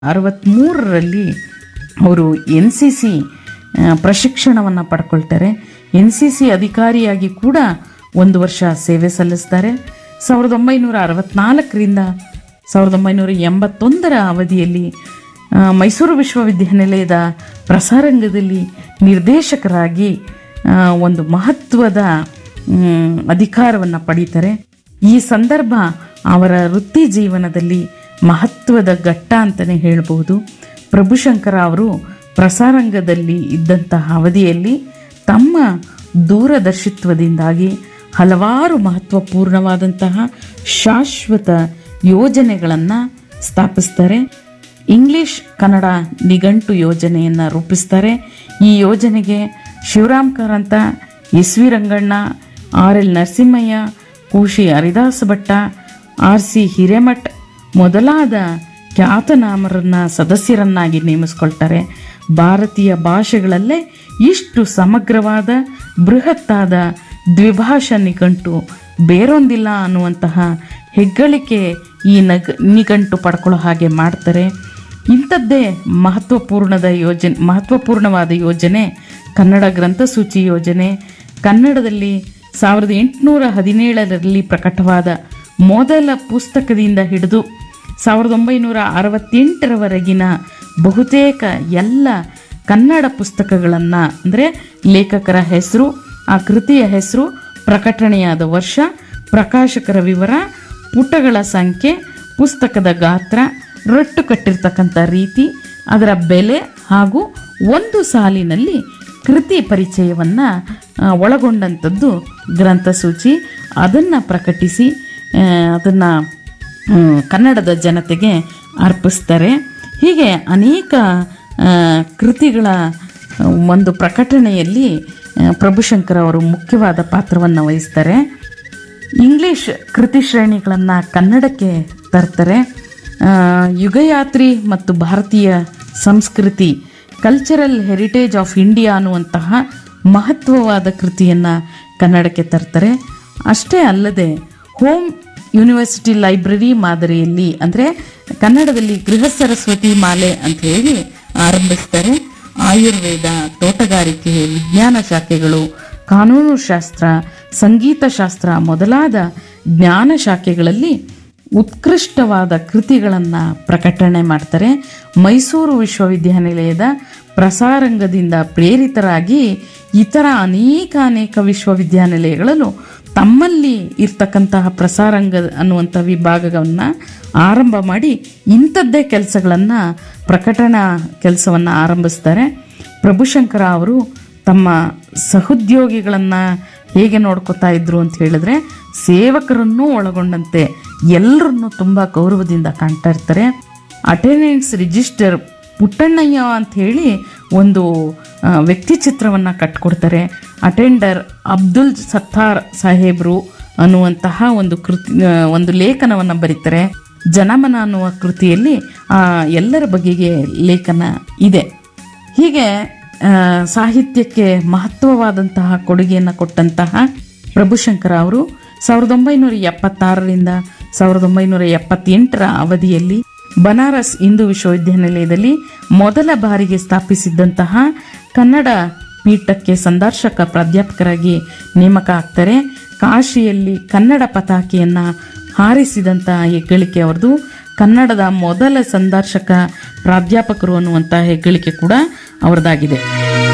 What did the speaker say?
ಅರವತ್ತ್ಮೂರರಲ್ಲಿ ಅವರು N C C ಪ್ರಶಿಕ್ಷಣವನ್ನು ಪಡ್ಕೊಳ್ತಾರೆ ಎನ್ ಸಿ ಸಿ ಅಧಿಕಾರಿಯಾಗಿ ಕೂಡ ಒಂದು ವರ್ಷ ಸೇವೆ ಸಲ್ಲಿಸ್ತಾರೆ ಸಾವಿರದ ಒಂಬೈನೂರ ಅರವತ್ತ್ನಾಲ್ಕರಿಂದ ಸಾವಿರದ ಒಂಬೈನೂರ ಎಂಬತ್ತೊಂದರ ಅವಧಿಯಲ್ಲಿ ಆ, ಮೈಸೂರು ವಿಶ್ವವಿದ್ಯಾನಿಲಯದ ಪ್ರಸಾರಂಗದಲ್ಲಿ ನಿರ್ದೇಶಕರಾಗಿ ಆ, ಒಂದು ಮಹತ್ವದ ಅಧಿಕಾರವನ್ನು ಪಡೀತಾರೆ ಈ ಸಂದರ್ಭ ಅವರ ವೃತ್ತಿ ಜೀವನದಲ್ಲಿ ಮಹತ್ವದ ಘಟ್ಟ ಅಂತಲೇ ಹೇಳ್ಬೋದು ಪ್ರಭುಶಂಕರ ಅವರು ಪ್ರಸಾರಂಗದಲ್ಲಿ ಇದ್ದಂತಹ ಅವಧಿಯಲ್ಲಿ ತಮ್ಮ ದೂರದರ್ಶಿತ್ವದಿಂದಾಗಿ ಹಲವಾರು ಮಹತ್ವಪೂರ್ಣವಾದಂತಹ ಶಾಶ್ವತ ಯೋಜನೆಗಳನ್ನು ಸ್ಥಾಪಿಸ್ತಾರೆ ಇಂಗ್ಲಿಷ್ ಕನ್ನಡ ನಿಘಂಟು ಯೋಜನೆಯನ್ನು ರೂಪಿಸ್ತಾರೆ ಈ ಯೋಜನೆಗೆ Shivaram Karanth S V Ranganna R L Narasimhaiah Kushi Haridasa Bhatta R C Hiremath ಮೊದಲಾದ ಖ್ಯಾತನಾಮರನ್ನ ಸದಸ್ಯರನ್ನಾಗಿ ನೇಮಿಸ್ಕೊಳ್ತಾರೆ ಭಾರತೀಯ ಭಾಷೆಗಳಲ್ಲೇ ಇಷ್ಟು ಸಮಗ್ರವಾದ ಬೃಹತ್ತಾದ ದ್ವಿಭಾಷಾ ನಿಘಂಟು ಬೇರೊಂದಿಲ್ಲ ಅನ್ನುವಂತಹ ಹೆಗ್ಗಳಿಕೆ ಈ ನಗ ನಿಘಂಟು ಪಡ್ಕೊಳ್ಳೋ ಹಾಗೆ ಮಾಡ್ತಾರೆ ಇಂಥದ್ದೇ ಮಹತ್ವಪೂರ್ಣದ ಯೋಜನೆ ಮಹತ್ವಪೂರ್ಣವಾದ ಯೋಜನೆ ಕನ್ನಡ ಗ್ರಂಥಸೂಚಿ ಯೋಜನೆ ಕನ್ನಡದಲ್ಲಿ ಸಾವಿರದ ಎಂಟುನೂರ ಹದಿನೇಳರಲ್ಲಿ ಪ್ರಕಟವಾದ ಮೊದಲ ಪುಸ್ತಕದಿಂದ ಹಿಡಿದು ಸಾವಿರದ ಒಂಬೈನೂರ ಅರವತ್ತೆಂಟರವರೆಗಿನ ಬಹುತೇಕ ಎಲ್ಲ ಕನ್ನಡ ಪುಸ್ತಕಗಳನ್ನು ಅಂದರೆ ಲೇಖಕರ ಹೆಸರು ಆ ಕೃತಿಯ ಹೆಸರು ಪ್ರಕಟಣೆಯಾದ ವರ್ಷ ಪ್ರಕಾಶಕರ ವಿವರ ಪುಟಗಳ ಸಂಖ್ಯೆ ಪುಸ್ತಕದ ಗಾತ್ರ ರಟ್ಟು ಕಟ್ಟಿರ್ತಕ್ಕಂಥ ರೀತಿ ಅದರ ಬೆಲೆ ಹಾಗೂ ಒಂದು ಸಾಲಿನಲ್ಲಿ ಕೃತಿ ಪರಿಚಯವನ್ನು ಒಳಗೊಂಡಂಥದ್ದು ಗ್ರಂಥಸೂಚಿ ಅದನ್ನು ಪ್ರಕಟಿಸಿ ಅದನ್ನು ಕನ್ನಡದ ಜನತೆಗೆ ಅರ್ಪಿಸ್ತಾರೆ ಹೀಗೆ ಅನೇಕ ಆ, ಕೃತಿಗಳ ಒಂದು ಪ್ರಕಟಣೆಯಲ್ಲಿ ಆ, ಪ್ರಭುಶಂಕರ್ ಅವರು ಮುಖ್ಯವಾದ ಪಾತ್ರವನ್ನು ವಹಿಸ್ತಾರೆ ಇಂಗ್ಲಿಷ್ ಕೃತಿ ಶ್ರೇಣಿಗಳನ್ನು ಕನ್ನಡಕ್ಕೆ ತರ್ತಾರೆ ಆ, ಯುಗಯಾತ್ರಿ ಮತ್ತು ಭಾರತೀಯ ಸಂಸ್ಕೃತಿ ಕಲ್ಚರಲ್ ಹೆರಿಟೇಜ್ ಆಫ್ ಇಂಡಿಯಾ ಅನ್ನುವಂತಹ ಮಹತ್ವವಾದ ಕೃತಿಯನ್ನು ಕನ್ನಡಕ್ಕೆ ತರ್ತಾರೆ ಅಷ್ಟೇ ಅಲ್ಲದೆ ಹೋಮ್ ಯೂನಿವರ್ಸಿಟಿ ಲೈಬ್ರರಿ ಮಾದರಿಯಲ್ಲಿ ಅಂದರೆ ಕನ್ನಡದಲ್ಲಿ ಗೃಹ ಸರಸ್ವತಿ ಮಾಲೆ ಅಂತ ಹೇಳಿ ಆರಂಭಿಸ್ತಾರೆ ಆಯುರ್ವೇದ ತೋಟಗಾರಿಕೆ ವಿಜ್ಞಾನ ಶಾಖೆಗಳು ಕಾನೂನು ಶಾಸ್ತ್ರ ಸಂಗೀತ ಶಾಸ್ತ್ರ ಮೊದಲಾದ ಜ್ಞಾನ ಶಾಖೆಗಳಲ್ಲಿ ಉತ್ಕೃಷ್ಟವಾದ ಕೃತಿಗಳನ್ನು ಪ್ರಕಟಣೆ ಮಾಡ್ತಾರೆ ಮೈಸೂರು ವಿಶ್ವವಿದ್ಯಾನಿಲಯದ ಪ್ರಸಾರಂಗದಿಂದ ಪ್ರೇರಿತರಾಗಿ ಇತರ ಅನೇಕ ಅನೇಕ ವಿಶ್ವವಿದ್ಯಾನಿಲಯಗಳಲ್ಲೂ ತಮ್ಮಲ್ಲಿ ಇರ್ತಕ್ಕಂತಹ ಪ್ರಸಾರಂಗ ಅನ್ನುವಂಥ ವಿಭಾಗವನ್ನು ಆರಂಭ ಮಾಡಿ ಇಂಥದ್ದೇ ಕೆಲಸಗಳನ್ನು ಪ್ರಕಟಣಾ ಕೆಲಸವನ್ನು ಆರಂಭಿಸ್ತಾರೆ ಪ್ರಭುಶಂಕರ ಅವರು ತಮ್ಮ ಸಹೋದ್ಯೋಗಿಗಳನ್ನು ಹೇಗೆ ನೋಡ್ಕೋತಾ ಇದ್ರು ಅಂತ ಹೇಳಿದ್ರೆ ಸೇವಕರನ್ನೂ ಒಳಗೊಂಡಂತೆ ಎಲ್ಲರನ್ನೂ ತುಂಬ ಗೌರವದಿಂದ ಕಾಣ್ತಾ ಇರ್ತಾರೆ ಅಟೆಂಡೆನ್ಸ್ ರಿಜಿಸ್ಟರ್ ಪುಟ್ಟಣ್ಣಯ್ಯ ಅಂತ ಹೇಳಿ ಒಂದು ಆ, ವ್ಯಕ್ತಿ ಚಿತ್ರವನ್ನು ಕಟ್ಕೊಡ್ತಾರೆ ಅಟೆಂಡರ್ ಅಬ್ದುಲ್ ಸತ್ತಾರ್ ಸಾಹೇಬ್ರು ಅನ್ನುವಂತಹ ಒಂದು ಕೃತಿ ಆ, ಒಂದು ಲೇಖನವನ್ನು ಬರೀತಾರೆ ಜನಮನ ಅನ್ನುವ ಕೃತಿಯಲ್ಲಿ ಆ ಎಲ್ಲರ ಬಗೆಗೆ ಲೇಖನ ಇದೆ ಹೀಗೆ ಆ, ಸಾಹಿತ್ಯಕ್ಕೆ ಮಹತ್ವವಾದಂತಹ ಕೊಡುಗೆಯನ್ನು ಕೊಟ್ಟಂತಹ ಪ್ರಭುಶಂಕರ ಅವರು ಸಾವಿರದ ಒಂಬೈನೂರ ಎಪ್ಪತ್ತಾರರಿಂದ ಸಾವಿರದ ಒಂಬೈನೂರ ಎಪ್ಪತ್ತೆಂಟರ ಅವಧಿಯಲ್ಲಿ ಬನಾರಸ್ ಹಿಂದೂ ವಿಶ್ವವಿದ್ಯಾನಿಲಯದಲ್ಲಿ ಮೊದಲ ಬಾರಿಗೆ ಸ್ಥಾಪಿಸಿದ್ದಂತಹ ಕನ್ನಡ ಪೀಠಕ್ಕೆ ಸಂದರ್ಶಕ ಪ್ರಾಧ್ಯಾಪಕರಾಗಿ ನೇಮಕ ಆಗ್ತಾರೆ ಕಾಶಿಯಲ್ಲಿ ಕನ್ನಡ ಪತಾಕೆಯನ್ನು ಹಾರಿಸಿದಂತಹ ಹೆಗ್ಗಳಿಕೆ ಅವ್ರದ್ದು ಕನ್ನಡದ ಮೊದಲ ಸಂದರ್ಶಕ ಪ್ರಾಧ್ಯಾಪಕರು ಅನ್ನುವಂಥ ಹೆಗ್ಗಳಿಕೆ ಕೂಡ ಅವರದಾಗಿದೆ